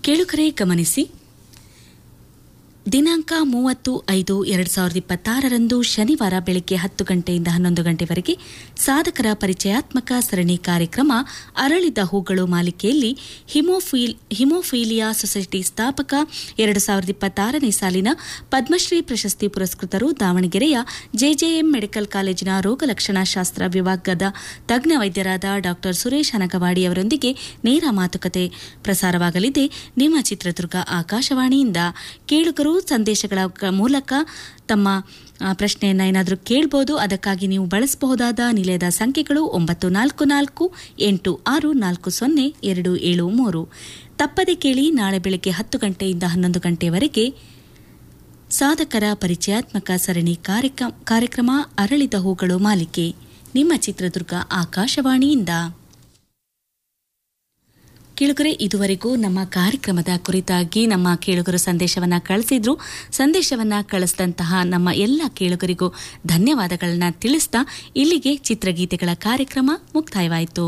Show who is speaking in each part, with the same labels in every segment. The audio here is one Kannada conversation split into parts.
Speaker 1: ಕೇಳುಗರೆ ಗಮನಿಸಿ ದಿನಾಂಕ ಮೂವತ್ತು ಐದು ಎರಡು ಸಾವಿರದ ಇಪ್ಪತ್ತಾರರಂದು ಶನಿವಾರ ಬೆಳಗ್ಗೆ ಹತ್ತು ಗಂಟೆಯಿಂದ ಹನ್ನೊಂದು ಗಂಟೆವರೆಗೆ ಸಾಧಕರ ಪರಿಚಯಾತ್ಮಕ ಸರಣಿ ಕಾರ್ಯಕ್ರಮ ಅರಳಿದ ಹೂಗಳು ಮಾಲಿಕೆಯಲ್ಲಿ ಹಿಮೋಫೀಲ್ ಹಿಮೋಫೀಲಿಯಾ ಸೊಸೈಟಿ ಸ್ಥಾಪಕ ಎರಡು ಸಾವಿರದ ಇಪ್ಪತ್ತಾರನೇ ಸಾಲಿನ ಪದ್ಮಶ್ರೀ ಪ್ರಶಸ್ತಿ ಪುರಸ್ಕೃತರು ದಾವಣಗೆರೆಯ ಜೆಜೆಎಂ ಮೆಡಿಕಲ್ ಕಾಲೇಜಿನ ರೋಗಲಕ್ಷಣ ಶಾಸ್ತ್ರ ವಿಭಾಗದ ತಜ್ಞ ವೈದ್ಯರಾದ ಡಾ ಸುರೇಶ್ ಹನಗವಾಡಿ ಅವರೊಂದಿಗೆ ನೇರ ಮಾತುಕತೆ ಪ್ರಸಾರವಾಗಲಿದೆ ನಿಮ್ಮ ಚಿತ್ರದುರ್ಗ ಆಕಾಶವಾಣಿಯಿಂದ ಕೇಳುಗರು ಸಂದೇಶಗಳ ಕ- ಮೂಲಕ ತಮ್ಮ ಆ, ಪ್ರಶ್ನೆಯನ್ನ ಏನಾದರೂ ಕೇಳ್ಬೋದು ಅದಕ್ಕಾಗಿ ನೀವು ಬಳಸಬಹುದಾದ ನಿಲಯದ ಸಂಖ್ಯೆಗಳು ಒಂಬತ್ತು ನಾಲ್ಕು ನಾಲ್ಕು ಎಂಟು ಆರು ನಾಲ್ಕು ಸೊನ್ನೆ ಎರಡು ಏಳು ಮೂರು ತಪ್ಪದೆ ಕೇಳಿ ನಾಳೆ ಬೆಳಗ್ಗೆ ಹತ್ತು ಗಂಟೆಯಿಂದ ಹನ್ನೊಂದು ಗಂಟೆವರೆಗೆ ಸಾಧಕರ ಪರಿಚಯಾತ್ಮಕ ಸರಣಿ ಕಾರ್ಯಕ್ರ- ಕಾರ್ಯಕ್ರಮ ಅರಳಿದ ಹೂಗಳು ಮಾಲಿಕೆ ನಿಮ್ಮ ಚಿತ್ರದುರ್ಗ ಆಕಾಶವಾಣಿಯಿಂದ ಕೇಳುಗರೆ ಇದುವರೆಗೂ ನಮ್ಮ ಕಾರ್ಯಕ್ರಮದ ಕುರಿತಾಗಿ ನಮ್ಮ ಕೇಳುಗರು ಸಂದೇಶವನ್ನ ಕಳಿಸಿದ್ರು ಸಂದೇಶವನ್ನ ಕಳಿಸಿದಂತಹ ನಮ್ಮ ಎಲ್ಲ ಕೇಳುಗರಿಗೂ ಧನ್ಯವಾದಗಳನ್ನ ತಿಳಿಸ್ತಾ ಇಲ್ಲಿಗೆ ಚಿತ್ರಗೀತೆಗಳ ಕಾರ್ಯಕ್ರಮ ಮುಕ್ತಾಯವಾಯಿತು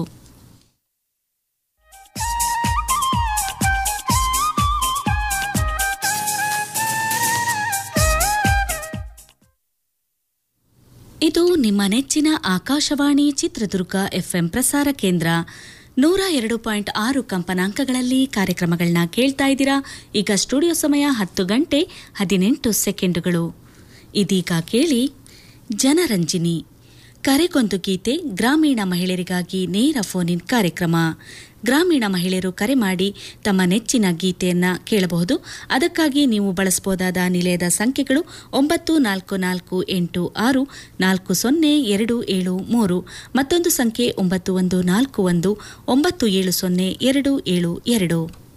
Speaker 1: ಇದು ನಿಮ್ಮ ನೆಚ್ಚಿನ ಆಕಾಶವಾಣಿ ಚಿತ್ರದುರ್ಗ ಎಫ್ಎಂ ಪ್ರಸಾರ ಕೇಂದ್ರ ನೂರ ಎರಡು ಪಾಯಿಂಟ್ ಆರು ಕಂಪನಾಂಕಗಳಲ್ಲಿ ಕಾರ್ಯಕ್ರಮಗಳನ್ನ ಕೇಳ್ತಾ ಇದ್ದೀರಾ ಈಗ ಸ್ಟುಡಿಯೋ ಸಮಯ ಹತ್ತು ಗಂಟೆ ಹದಿನೆಂಟು ಸೆಕೆಂಡುಗಳು ಇದೀಗ ಕೇಳಿ ಜನರಂಜಿನಿ ಕರೆಗೊಂದು ಗೀತೆ ಗ್ರಾಮೀಣ ಮಹಿಳೆಯರಿಗಾಗಿ ನೇರ ಫೋನ್ ಇನ್ ಕಾರ್ಯಕ್ರಮ ಗ್ರಾಮೀಣ ಮಹಿಳೆಯರು ಕರೆ ಮಾಡಿ ತಮ್ಮ ನೆಚ್ಚಿನ ಗೀತೆಯನ್ನ ಕೇಳಬಹುದು ಅದಕ್ಕಾಗಿ ನೀವು ಬಳಸಬಹುದಾದ ನಿಲಯದ ಸಂಖ್ಯೆಗಳು ಒಂಬತ್ತು ನಾಲ್ಕು ನಾಲ್ಕು ಎಂಟು ಆರು ನಾಲ್ಕು ಸೊನ್ನೆ ಎರಡು ಏಳು ಮೂರು ಮತ್ತೊಂದು ಸಂಖ್ಯೆ ಒಂಬತ್ತು ಒಂದು ನಾಲ್ಕು ಒಂದು ಒಂಬತ್ತು ಏಳು ಸೊನ್ನೆ ಎರಡು ಏಳು ಎರಡು